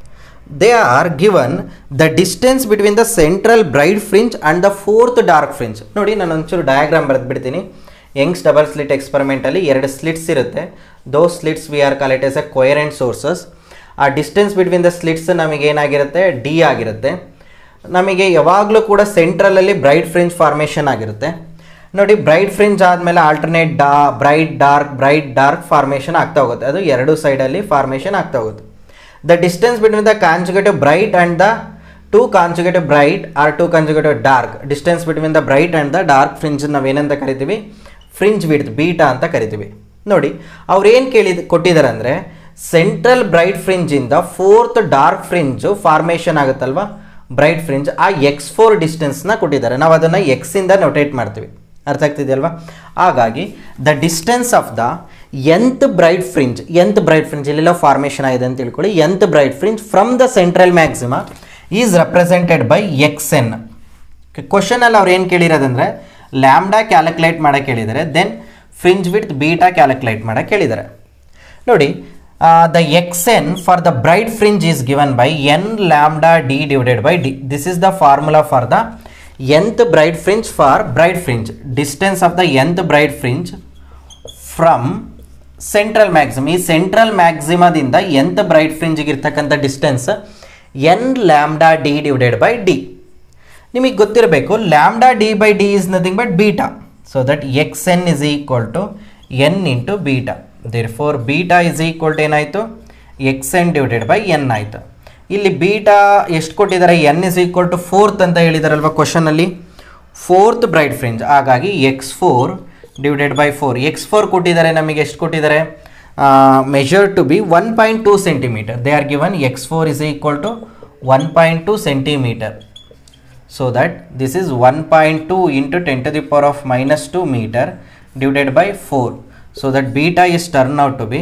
they are given the distance between the central bright fringe and the fourth dark fringe ನೋಡಿ ನಾನು ಒಂಚೂರು diagram ಬರೆದ್ಬಿಡ್ತೀನಿ Young's double slit ಎಕ್ಸ್ಪೆರಿಮೆಂಟಲ್ಲಿ ಎರಡು slits ಇರುತ್ತೆ those slits we are call it as a coherent sources ಆ distance between the slits ನಮಗೆ ಏನಾಗಿರುತ್ತೆ ಡಿ ಆಗಿರುತ್ತೆ ನಮಗೆ ಯಾವಾಗಲೂ ಕೂಡ ಸೆಂಟ್ರಲಲ್ಲಿ ಬ್ರೈಟ್ ಫ್ರಿಂಜ್ ಫಾರ್ಮೇಷನ್ ಆಗಿರುತ್ತೆ ನೋಡಿ ಬ್ರೈಟ್ ಫ್ರಿಂಜ್ ಆದಮೇಲೆ ಆಲ್ಟರ್ನೇಟ್ ಡಾ bright dark bright dark formation ಆಗ್ತಾ ಹೋಗುತ್ತೆ ಅದು ಎರಡು ಸೈಡಲ್ಲಿ ಫಾರ್ಮೇಷನ್ ಆಗ್ತಾ ಹೋಗುತ್ತೆ the distance between the consecutive bright and the two consecutive bright are two consecutive dark distance between the bright and the dark fringe ನಾವೇನಂತ ಕರಿತೀವಿ ಫ್ರಿಂಜ್ ವಿಡ್ತ್ ಬೀಟಾ ಅಂತ ಕರಿತೀವಿ ನೋಡಿ ಅವ್ರು ಏನು ಕೇಳಿದ ಕೊಟ್ಟಿದ್ದಾರೆ ಅಂದರೆ ಸೆಂಟ್ರಲ್ ಬ್ರೈಟ್ ಫ್ರಿಂಜಿಂದ ಫೋರ್ತ್ ಡಾರ್ಕ್ ಫ್ರಿಂಜು ಫಾರ್ಮೇಷನ್ ಆಗುತ್ತಲ್ವಾ ಬ್ರೈಟ್ ಫ್ರಿಂಜ್ ಆ ಎಕ್ಸ್ ಫೋರ್ ಡಿಸ್ಟೆನ್ಸ್ನ ಕೊಟ್ಟಿದ್ದಾರೆ ನಾವು ಅದನ್ನು ಎಕ್ಸಿಂದ ನೊಟೇಟ್ ಮಾಡ್ತೀವಿ ಅರ್ಥ ಆಗ್ತಿದೆಯಲ್ವಾ ಹಾಗಾಗಿ the distance of the nth bright fringe nth bright fringe ಇಲ್ಲೆಲ್ಲ ಫಾರ್ಮೇಷನ್ ಆಗಿದೆ ಅಂತ ತಿಳ್ಕೊಳ್ಳಿ nth bright fringe from the central maxima is represented by X N ಕ್ವಶನಲ್ಲಿ ಅವ್ರು ಏನು ಕೇಳಿರೋದಂದ್ರೆ ಲ್ಯಾಮ್ಡಾ ಕ್ಯಾಲ್ಕುಲೇಟ್ ಮಾಡಕ್ಕೆ ಹೇಳಿದ್ದಾರೆ then fringe width beta calculate ಮಾಡಕ್ಕೆ ಹೇಳಿದ್ದಾರೆ ನೋಡಿ the X N for the bright fringe is given by N lambda D divided by D this is the formula for the nth bright fringe for bright fringe distance of the nth bright fringe from central maxima ಈ central ಮ್ಯಾಕ್ಸಿಮದಿಂದ nth bright ಫ್ರಿಂಜಿಗೆ ಇರ್ತಕ್ಕಂಥ distance N lambda D divided by D ನಿಮಗೆ ಗೊತ್ತಿರಬೇಕು lambda D by D is nothing but beta so that X N is equal to N into beta therefore beta is equal to ಏನಾಯಿತು X N divided by N ಆಯಿತು ಇಲ್ಲಿ beta ಎಷ್ಟು ಕೊಟ್ಟಿದ್ದಾರೆ N is equal to fourth ಅಂತ ಹೇಳಿದಾರಲ್ವ ಕ್ವಶನಲ್ಲಿ fourth bright fringe ಹಾಗಾಗಿ X four divided by four X four ಕೊಟ್ಟಿದ್ದಾರೆ ನಮಗೆ ಎಷ್ಟು ಕೊಟ್ಟಿದ್ದಾರೆ measure to be one point two centimeter they are given X four is equal to one point two centimeter so that this is 1.2 into 10 to the power of minus 2 meter divided by 4 so that beta is turned out to be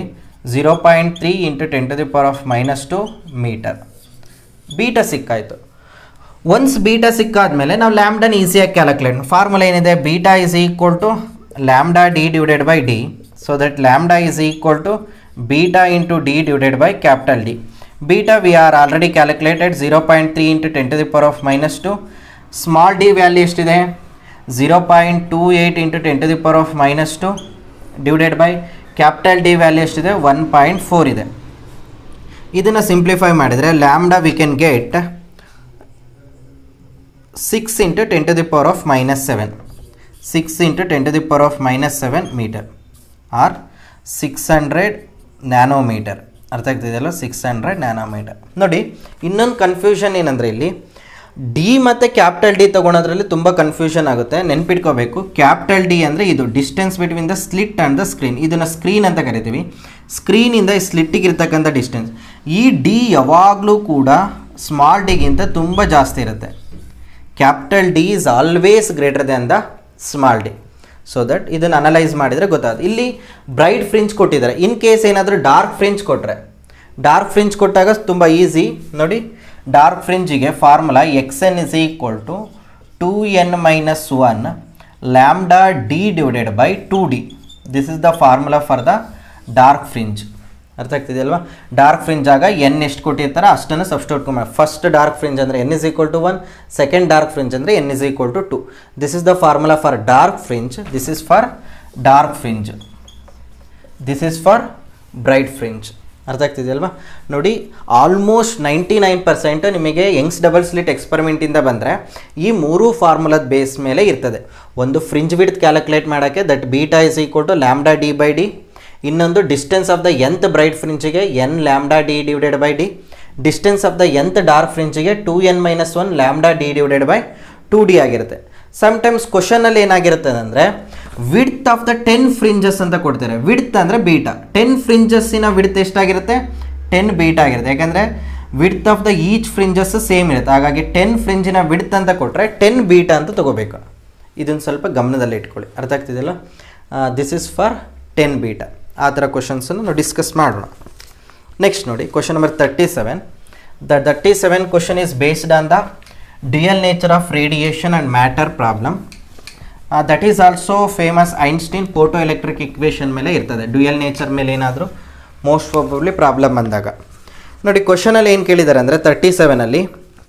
0.3 into 10 to the power of minus 2 meter beta ಸಿಕ್ಕಾಯಿತು once beta ಸಿಕ್ಕಾದ್ಮೇಲೆ ನಾವು ಲ್ಯಾಮ್ಡನ್ ಈಸಿಯಾಗಿ calculate formula ಏನಿದೆ beta is equal to lambda D divided by D so that lambda is equal to beta into D divided by capital D beta we are already calculated zero point three into ten to the power of minus two small D value ಎಷ್ಟಿದೆ zero point two eight into ten to the power of minus two divided by capital D value ಎಷ್ಟಿದೆ one point four ಇದೆ ಇದನ್ನು simplify ಮಾಡಿದರೆ lambda we can get six into ten to the power of minus seven six into ten to the power of minus seven metre or six hundred nanometre ಅರ್ಥ ಆಗ್ತಿದೆಯಲ್ಲ six hundred nanometre ನೋಡಿ ಇನ್ನೊಂದು confusion ಏನಂದರೆ ಇಲ್ಲಿ D ಮತ್ತು capital D ತೊಗೊಳೋದ್ರಲ್ಲಿ ತುಂಬ confusion ಆಗುತ್ತೆ ನೆನ್ಪಿಟ್ಕೋಬೇಕು capital D ಅಂದರೆ ಇದು distance between the slit and the screen ಇದನ್ನು ಸ್ಕ್ರೀನ್ ಅಂತ ಕರಿತೀವಿ ಸ್ಕ್ರೀನಿಂದ ಈ ಸ್ಲಿಟ್ಟಿಗೆ ಇರ್ತಕ್ಕಂಥ ಡಿಸ್ಟೆನ್ಸ್ ಈ ಡಿ ಯಾವಾಗಲೂ ಕೂಡ ಸ್ಮಾಲ್ ಡಿಗಿಂತ ತುಂಬ ಜಾಸ್ತಿ ಇರುತ್ತೆ capital D is always greater than the small D so that ಇದನ್ನು ಅನಲೈಸ್ ಮಾಡಿದರೆ ಗೊತ್ತಾಗುತ್ತೆ ಇಲ್ಲಿ ಬ್ರೈಟ್ ಫ್ರಿಂಜ್ ಕೊಟ್ಟಿದ್ದಾರೆ ಇನ್ ಕೇಸ್ ಏನಾದರೂ ಡಾರ್ಕ್ ಫ್ರಿಂಜ್ ಕೊಟ್ಟರೆ ಡಾರ್ಕ್ ಫ್ರಿಂಜ್ ಕೊಟ್ಟಾಗ ತುಂಬ ಈಸಿ ನೋಡಿ ಡಾರ್ಕ್ ಫ್ರಿಂಜಿಗೆ formula X N is equal to two N minus one lambda D divided by two D this is the formula for the dark fringe ಅರ್ಥ ಆಗ್ತಿದೆಯಲ್ವಾ dark fringe ಆಗ N ಎಷ್ಟು ಕೊಟ್ಟಿರ್ತಾರೆ ಅಷ್ಟನ್ನು ಸಬ್ಸ್ಟಿಟ್ಯೂಟ್ ಮಾಡಿ ಫಸ್ಟ್ ಡಾರ್ಕ್ ಫ್ರಿಂಜ್ ಅಂದರೆ N is equal to one second dark fringe ಅಂದರೆ N is equal to two this is the formula for dark fringe this is for dark fringe this is for bright fringe ಅರ್ಥ ಆಗ್ತಿದೆಯಲ್ವಾ ನೋಡಿ almost ninety nine percent ನಿಮಗೆ Young's double slit ಎಕ್ಸ್ಪರಿಮೆಂಟಿಂದ ಬಂದರೆ ಈ ಮೂರು ಫಾರ್ಮುಲಾದ ಬೇಸ್ ಮೇಲೆ ಇರ್ತದೆ ಒಂದು ಫ್ರಿಂಜ್ ವಿಡ್ತ್ ಕ್ಯಾಲ್ಕುಲೇಟ್ ಮಾಡೋಕ್ಕೆ that beta is equal to lambda D by D ಇನ್ನೊಂದು distance of the nth bright ಫ್ರಿಂಜಿಗೆ N lambda D divided by D distance of the nth dark ಫ್ರಿಂಜಿಗೆ two N minus one lambda D divided by two D ಆಗಿರುತ್ತೆ sometimes ಕ್ವಶನಲ್ಲಿ ಏನಾಗಿರುತ್ತೆ ಅಂದರೆ width of the ten fringes ಅಂತ ಕೊಡ್ತಾರೆ width ಅಂದರೆ beta ten ಫ್ರಿಂಜಸ್ಸಿನ ವಿಡ್ತ್ ಎಷ್ಟಾಗಿರುತ್ತೆ ಟೆನ್ ಬೀಟಾ ಆಗಿರುತ್ತೆ ಯಾಕಂದರೆ width of the each fringes same ಇರುತ್ತೆ ಹಾಗಾಗಿ ಟೆನ್ ಫ್ರಿಂಜಿನ ವಿಡ್ತ್ ಅಂತ ಕೊಟ್ಟರೆ ಟೆನ್ ಬೀಟಾ ಅಂತ ತಗೋಬೇಕು ಇದನ್ನು ಸ್ವಲ್ಪ ಗಮನದಲ್ಲಿ ಇಟ್ಕೊಳ್ಳಿ ಅರ್ಥ ಆಗ್ತಿದೆಯಲ್ಲ this is for ten beta ಆ ಥರ ಕ್ವಶನ್ಸನ್ನು ನಾವು ಡಿಸ್ಕಸ್ ಮಾಡೋಣ ನೆಕ್ಸ್ಟ್ ನೋಡಿ question number thirty seven the thirty seven question is based on the dual nature of radiation and matter problem that is also famous Einstein photo electric equation ಮೇಲೆ ಇರ್ತದೆ dual nature ಮೇಲೆ ಏನಾದರೂ most probably problem ಬಂದಾಗ ನೋಡಿ ಕ್ವಶನಲ್ಲಿ ಏನು ಕೇಳಿದ್ದಾರೆ ಅಂದರೆ thirty ಸೆವೆನಲ್ಲಿ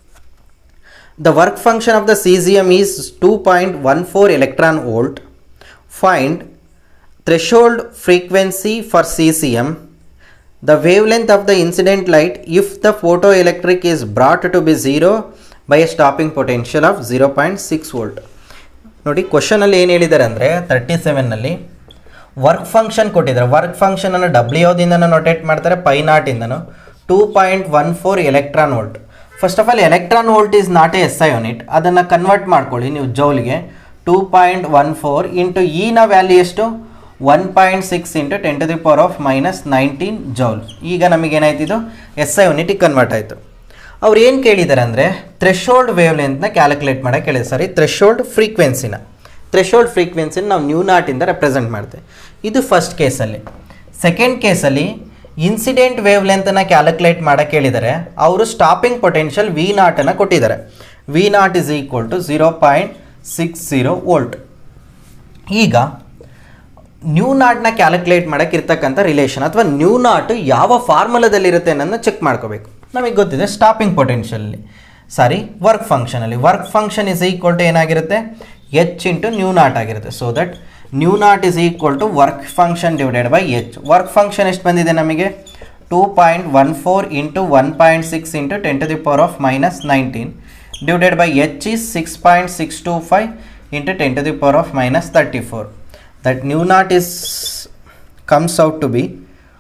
the work function of the C G M is two point one four electron volt find threshold frequency for C C M the wavelength of the incident light if the photoelectric is brought to be 0 by a stopping potential of 0.6 volt ನೋಡಿ ಕ್ವಶನಲ್ಲಿ ಏನು ಹೇಳಿದ್ದಾರೆ ಅಂದರೆ thirty ಸೆವೆನ್ನಲ್ಲಿ work function ಕೊಟ್ಟಿದ್ದಾರೆ work ಫಂಕ್ಷನನ್ನು W ಯಾವುದಿಂದನೂ notate ಮಾಡ್ತಾರೆ phi ನಾಟಿಂದನು two point one four electron volt first of all electron volt is not a S I unit ಅದನ್ನು ಕನ್ವರ್ಟ್ ಮಾಡ್ಕೊಳ್ಳಿ ನೀವು ಜೌಲ್ಗೆ two point one four into ಇನ ವ್ಯಾಲ್ಯೂ ಎಷ್ಟು one point six into ten to the power of minus nineteen joule ಈಗ ನಮಗೇನಾಯ್ತು ಇದು S I ಯೂನಿಟಿಗೆ convert ಆಯಿತು ಅವ್ರು ಏನು ಕೇಳಿದ್ದಾರೆ ಅಂದರೆ ಥ್ರೆಶೋಲ್ಡ್ ವೇವ್ ಲೆಂತ್ನ ಕ್ಯಾಲ್ಕುಲೇಟ್ ಮಾಡೋಕೆ ಕೇಳಿದೆ ಸಾರಿ ಥ್ರೆಶೋಲ್ಡ್ ಫ್ರೀಕ್ವೆನ್ಸಿನ ಥ್ರೆಶೋಲ್ಡ್ ಫ್ರೀಕ್ವೆನ್ಸಿನ ನಾವು ನ್ಯೂ ನಾಟಿಂದ ರೆಪ್ರೆಸೆಂಟ್ ಮಾಡ್ತೇವೆ ಇದು ಫಸ್ಟ್ ಕೇಸಲ್ಲಿ ಸೆಕೆಂಡ್ ಕೇಸಲ್ಲಿ ಇನ್ಸಿಡೆಂಟ್ ವೇವ್ ಲೆಂತನ್ನು ಕ್ಯಾಲ್ಕುಲೇಟ್ ಮಾಡೋಕೆ ಹೇಳಿದ್ದಾರೆ ಅವರು ಸ್ಟಾಪಿಂಗ್ ಪೊಟೆನ್ಷಿಯಲ್ ವಿ ನಾಟನ್ನು ಕೊಟ್ಟಿದ್ದಾರೆ V naught is equal to zero point six zero volt ಈಗ ನ್ಯೂ ನಾಟ್ನ ಕ್ಯಾಲ್ಕುಲೇಟ್ ಮಾಡೋಕೆ ಇರ್ತಕ್ಕಂಥ ರಿಲೇಷನ್ ಅಥವಾ ನ್ಯೂ ನಾಟ್ ಯಾವ ಫಾರ್ಮುಲಾದಲ್ಲಿರುತ್ತೆ ಅನ್ನೋದನ್ನ ಚೆಕ್ ಮಾಡ್ಕೋಬೇಕು ನಮಗೆ ಗೊತ್ತಿದೆ ಸ್ಟಾಪಿಂಗ್ ಪೊಟೆನ್ಷಿಯಲ್ಲಿ ಸಾರಿ ವರ್ಕ್ ಫಂಕ್ಷನಲ್ಲಿ work function is equal to ಏನಾಗಿರುತ್ತೆ ಎಚ್ ಇಂಟು ನ್ಯೂ ನಾಟ್ ಆಗಿರುತ್ತೆ so that nu naught is equal to work function divided by H work function ಎಷ್ಟು ಬಂದಿದೆ ನಮಗೆ two point one four into one point six into ten to the power of minus nineteen divided by H is six point six two five into ten to the power of minus thirty four that nu naught is comes out to be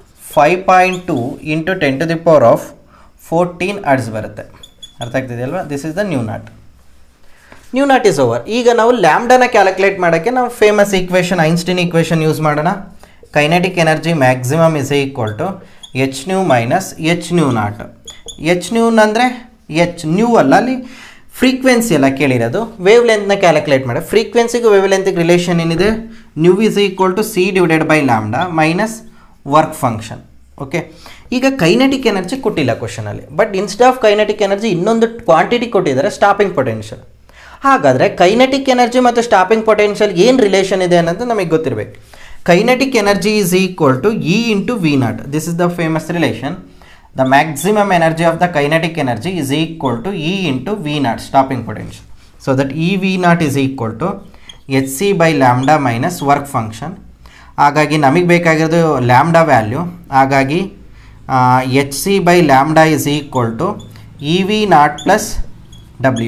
5.2 into 10 to the power of 14 ಅಡ್ಸ್ ಬರುತ್ತೆ ಅರ್ಥ ಆಗ್ತಿದೆಯಲ್ವಾ this is the nu naught nu naught is over ಈಗ ನಾವು ಲ್ಯಾಮ್ಡಾನ calculate ಮಾಡೋಕ್ಕೆ ನಾವು famous equation Einstein equation use ಮಾಡೋಣ kinetic energy maximum is equal to H nu minus H nu naught H ನ್ಯೂನ್ ಅಂದರೆ ಎಚ್ ನ್ಯೂ ಅಲ್ಲ ಅಲ್ಲಿ ಫ್ರೀಕ್ವೆನ್ಸಿ ಎಲ್ಲ ಕೇಳಿರೋದು ವೇವ್ ಲೆಂತ್ನ ಕ್ಯಾಲ್ಕುಲೇಟ್ ಮಾಡಿ ಫ್ರೀಕ್ವೆನ್ಸಿಗೂ ವೇವ್ ಲೆಂತಿಗೆ ರಿಲೇಷನ್ ಏನಿದೆ nu is equal to C divided by lambda minus work function okay ಈಗ ಕೈನೆಟಿಕ್ ಎನರ್ಜಿ ಕೊಟ್ಟಿಲ್ಲ ಕ್ವಶನಲ್ಲಿ but instead of kinetic energy ಇನ್ನೊಂದು ಕ್ವಾಂಟಿಟಿ ಕೊಟ್ಟಿದ್ದಾರೆ ಸ್ಟಾಪಿಂಗ್ ಪೊಟೆನ್ಷಿಯಲ್ ಹಾಗಾದರೆ ಕೈನೆಟಿಕ್ ಎನರ್ಜಿ ಮತ್ತು ಸ್ಟಾಪಿಂಗ್ ಪೊಟೆನ್ಷಿಯಲ್ ಏನು ರಿಲೇಷನ್ ಇದೆ ಅನ್ನೋದು ನಮಗೆ ಗೊತ್ತಿರಬೇಕು kinetic energy is equal to E into V naught this is the famous relation the maximum energy of the kinetic energy is equal to E into V naught stopping potential. So that E V naught is equal to hc by lambda minus work function. ಹಾಗಾಗಿ ನಮಗೆ ಬೇಕಾಗಿರೋದು lambda value ಹಾಗಾಗಿ H C by lambda is equal to E V naught plus W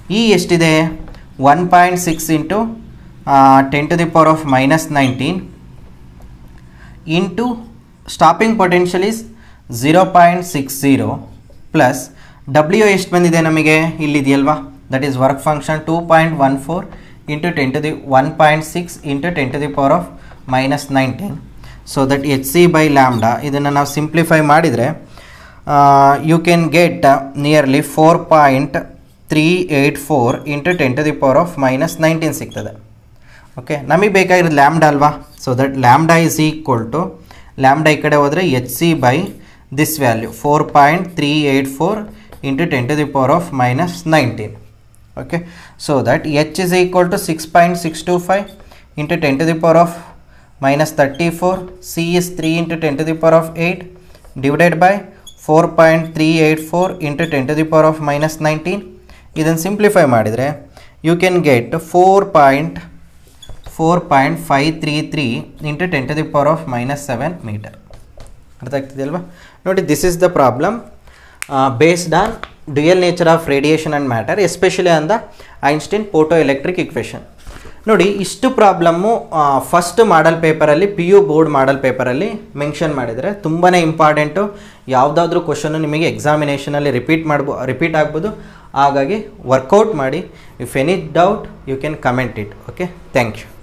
E ಎಷ್ಟಿದೆ one point six into ten to the power of minus nineteen into stopping potential is zero point six zero plus W ಎಷ್ಟು ಬಂದಿದೆ ನಮಗೆ ಇಲ್ಲಿದೆಯಲ್ವಾ that is work function two point one four into ten to the one point six into ten to the power of minus nineteen so that H C by lambda ಇದನ್ನು ನಾವು simplify ಮಾಡಿದರೆ you can get nearly four point three eight four into ten to the power of minus nineteen ಸಿಗ್ತದೆ okay ನಮಗೆ ಬೇಕಾಗಿರೋದು lambda ಅಲ್ವಾ so that lambda is equal to lambda ಈ ಕಡೆ ಹೋದರೆ H C by this value four point three eight four into ten to the power of minus nineteen okay so that H is equal to six point six two five into ten to the power of minus thirty four C is three into ten to the power of eight divided by four point three eight four into ten to the power of minus nineteen ಇದನ್ನು simplify ಮಾಡಿದರೆ you can get four point four point five three three into ten to the power of minus seven metre ಅರ್ಥ ಆಗ್ತಿದೆಯಲ್ವಾ ನೋಡಿ this is the problem based on dual nature of radiation and matter especially on the Einstein photo electric equation ನೋಡಿ ಇಷ್ಟು problem first model ಪೇಪರಲ್ಲಿ P U board ಮಾಡಲ್ ಪೇಪರಲ್ಲಿ mention ಮಾಡಿದರೆ ತುಂಬಾ important ಯಾವುದಾದ್ರೂ ಕ್ವಶನ್ನು ನಿಮಗೆ ಎಕ್ಸಾಮಿನೇಷನಲ್ಲಿ ರಿಪೀಟ್ ಮಾಡ್ಬೋ ರಿಪೀಟ್ ಆಗ್ಬೋದು ಹಾಗಾಗಿ ವರ್ಕೌಟ್ ಮಾಡಿ if any doubt you can comment it okay thank you